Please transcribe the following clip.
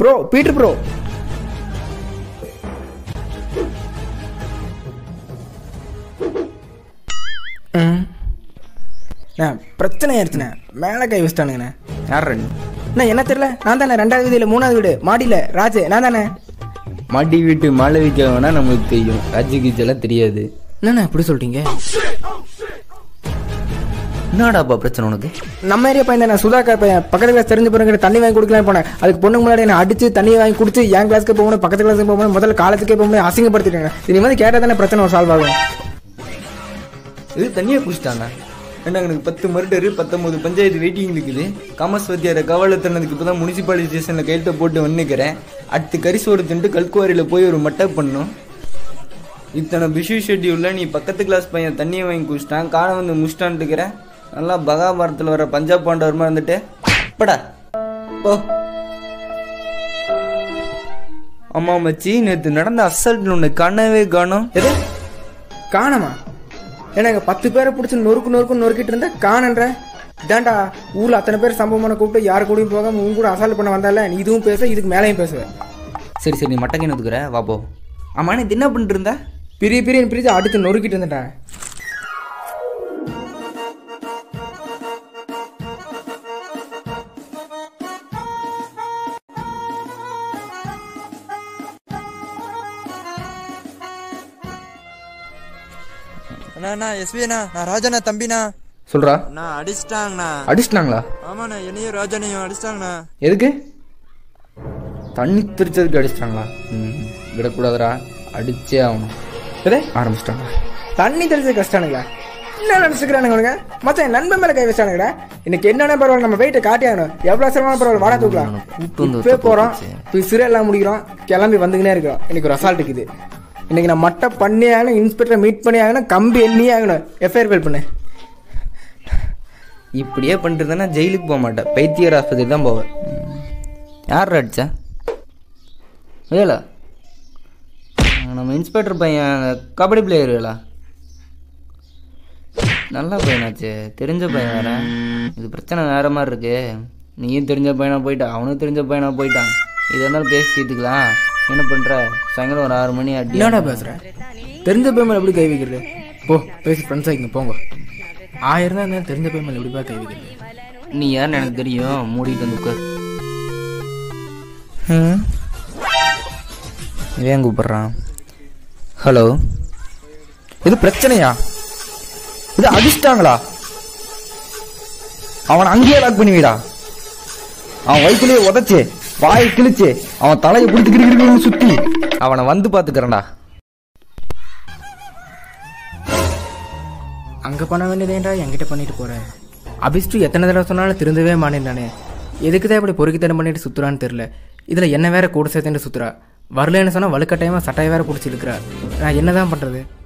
Bro Peter bro பிரச்சனை ஆயிடுச்சுண்ணே மேலே கை வச்சிட்டானுங்கண்ணே யார் ரெண்டு அண்ணா என்ன தெரியல நான் தானே ரெண்டாவது வீதியில் மூணாவது வீடு மாடியில் ராஜு நான் தானே மாட்டி வீட்டு மாலை வைக்க வேணா நம்மளுக்கு தெரியும் ராஜி கீச்செல்லாம் தெரியாது என்னண்ணா இப்படி சொல்லிட்டீங்க என்னடாப்பா பிரச்சனை உனக்கு நம்ம ஏரியா பையன் தானே சுதாகர் பையன் பக்கத்து கிளாஸ் தெரிஞ்ச பிறகு தண்ணி வாங்கி கொடுக்கலாம் போனேன் அதுக்கு பொண்ணுக்கு முன்னாடி என்ன அடிச்சு தண்ணி வாங்கி குடிச்சு என் கிளாஸ்க்கு போகணும் பக்கத்து கிளாஸுக்கு போகணும் முதல்ல காலேஜுக்கே போகணும் அசிங்கப்படுத்திட்டாங்க இது மாதிரி கேட்டால் தானே பிரச்சனை சால்வ் ஆகும் இது தண்ணியை குடிச்சிட்டானா ஏன்னா எனக்கு பத்து மர்டரு பத்தொம்பது பஞ்சாயத்து வெயிட்டிங் இருக்குது காமர்ஸ் வத்தியார கவலை தண்ணதுக்கு இப்போ தான் முனிசிபாலிட்டி ஸ்டேஷனில் கையெழுத்த போட்டு வந்துக்கிறேன் அடுத்து கரிசோடு தின்ட்டு கல்குவாரியில் போய் ஒரு மட்டை பண்ணும் இத்தனை பிஷு ஷெட்யூலில் நீ பக்கத்து கிளாஸ் பையன் தண்ணியை வாங்கி குடிச்சிட்டான் காண வந்து முஷ்டான்ட்டுக்கிற நல்லா பகாபாரத்தில் வர பஞ்சாப் பாண்டவர் மாதிரி இருந்துட்டு அப்படா ஓ ஆமா மச்சி நேற்று நடந்த அசல்ட் ஒன்று காணவே காணோம் எது காணமா ஏன்னா இங்க பத்து பேரை பிடிச்சி நொறுக்கு நொறுக்கு நொறுக்கிட்டு இருந்தா காணன்ற இதாண்டா ஊர்ல அத்தனை பேர் சம்பவமான கூப்பிட்டு யாரு கூடயும் போகாம உன் கூட அசால்ட் பண்ண வந்தால நீ இதுவும் பேச இதுக்கு மேலேயும் பேசுவேன் சரி சரி நீ மட்டக்கேன் ஒதுக்குற வா போ ஆமா நீ என்ன பண்ணிட்டு இருந்த பிரிய பிரிய பிரிச்சு அடுத்து நொறுக்கிட்டு இருந்துட்டேன் அண்ணா அண்ணா எஸ்வி அண்ணா நான் ராஜண்ணா தம்பிண்ணா சொல்றா அண்ணா அடிச்சிட்டாங்கண்ணா அடிச்சிட்டாங்களா ஆமாண்ணா என்னையும் ராஜனையும் அடிச்சிட்டாங்கண்ணா எதுக்கு தண்ணி தெரிச்சதுக்கு அடிச்சிட்டாங்களா ம் விடக்கூடாதுடா அடிச்சே ஆகணும் எது ஆரம்பிச்சிட்டாங்க தண்ணி தெளிச்சது கஷ்டானுங்களா என்ன நினைச்சுக்கிறானுங்க அவனுங்க மச்சான் என் நண்பன் மேல கை வச்சானுங்கடா இன்னைக்கு என்னென்ன பரவாயில்ல நம்ம வெயிட்டை காட்டி ஆகணும் எவ்வளவு சிரமமான பரவாயில்ல வாடா தூக்கலாம் கூட்டு வந்து இப்பவே ஒருத்தர் போறோம் போட்டுச்சு. போய் சிறை எல்லாம் முடிக்கிறோம் கிளம்பி வந்துக்கினே இருக்கிறோம் இன்னைக்கு ஒரு அசால்ட் இருக்குது இன்னைக்கு நான் மட்டை பண்ணி ஆகணும் இன்ஸ்பெக்டரை மீட் பண்ணி ஆகணும் கம்பி எண்ணி ஆகணும் எஃப்ஐஆர் ஃபைல் பண்ணு இப்படியே பண்ணிட்டு இருந்தேன்னா ஜெயிலுக்கு போக மாட்டேன் பைத்தியர் ஆஸ்பத்திரி தான் போவேன் யார் அடிச்சா ஏலா நம்ம இன்ஸ்பெக்டர் பையன் கபடி பிளேயருங்களா நல்ல பையனாச்சு தெரிஞ்ச பையன் வேற இது பிரச்சனை வேற மாதிரி இருக்கு நீயும் தெரிஞ்ச பையனா போயிட்டா அவனும் தெரிஞ்ச பையனா போயிட்டான் இது இருந்தாலும் பேசி தீர்த்துக்கலாம் என்ன பண்ற சாயங்காலம் ஒரு ஆறு மணி அடி என்னடா பேசுற தெரிஞ்ச பையன் மேல எப்படி கை வைக்கிறது போ பேசி ஃப்ரெண்ட்ஸ் ஆகிங்க போங்க ஆயிரம் தான் இருந்தாலும் தெரிஞ்ச பையன் மேல எப்படிப்பா கை வைக்கிறது நீ யாருன்னு எனக்கு தெரியும் மூடிட்டு வந்து உட்கார் இவன் கூப்பிட்றான் ஹலோ இது பிரச்சனையா இது அடிச்சிட்டாங்களா அவன் அங்கேயே லாக் பண்ணி வைடா அவன் வயிற்றுலயே உதச்சு வாயை கிழிச்சு அவன் தலையை பிடிச்சிக்கிட்டு சுத்தி அவனை வந்து பாத்துக்கிறேன்டா அங்க பண்ண வேண்டியதேண்டா என்கிட்ட பண்ணிட்டு போறேன் அபிஷ்டு எத்தனை தடவை சொன்னாலும் திருந்தவே மாட்டேன்டானே எதுக்கு தான் இப்படி பொறுக்கித்தனம் பண்ணிட்டு சுத்துறான்னு தெரியல இதுல என்ன வேற கூட சேர்த்துட்டு சுத்துறா வரலன்னு சொன்னா வலுக்கட்டாயமா சட்டையை வேற பிடிச்சி இழுக்கிறா நான் என்னதான் பண்றது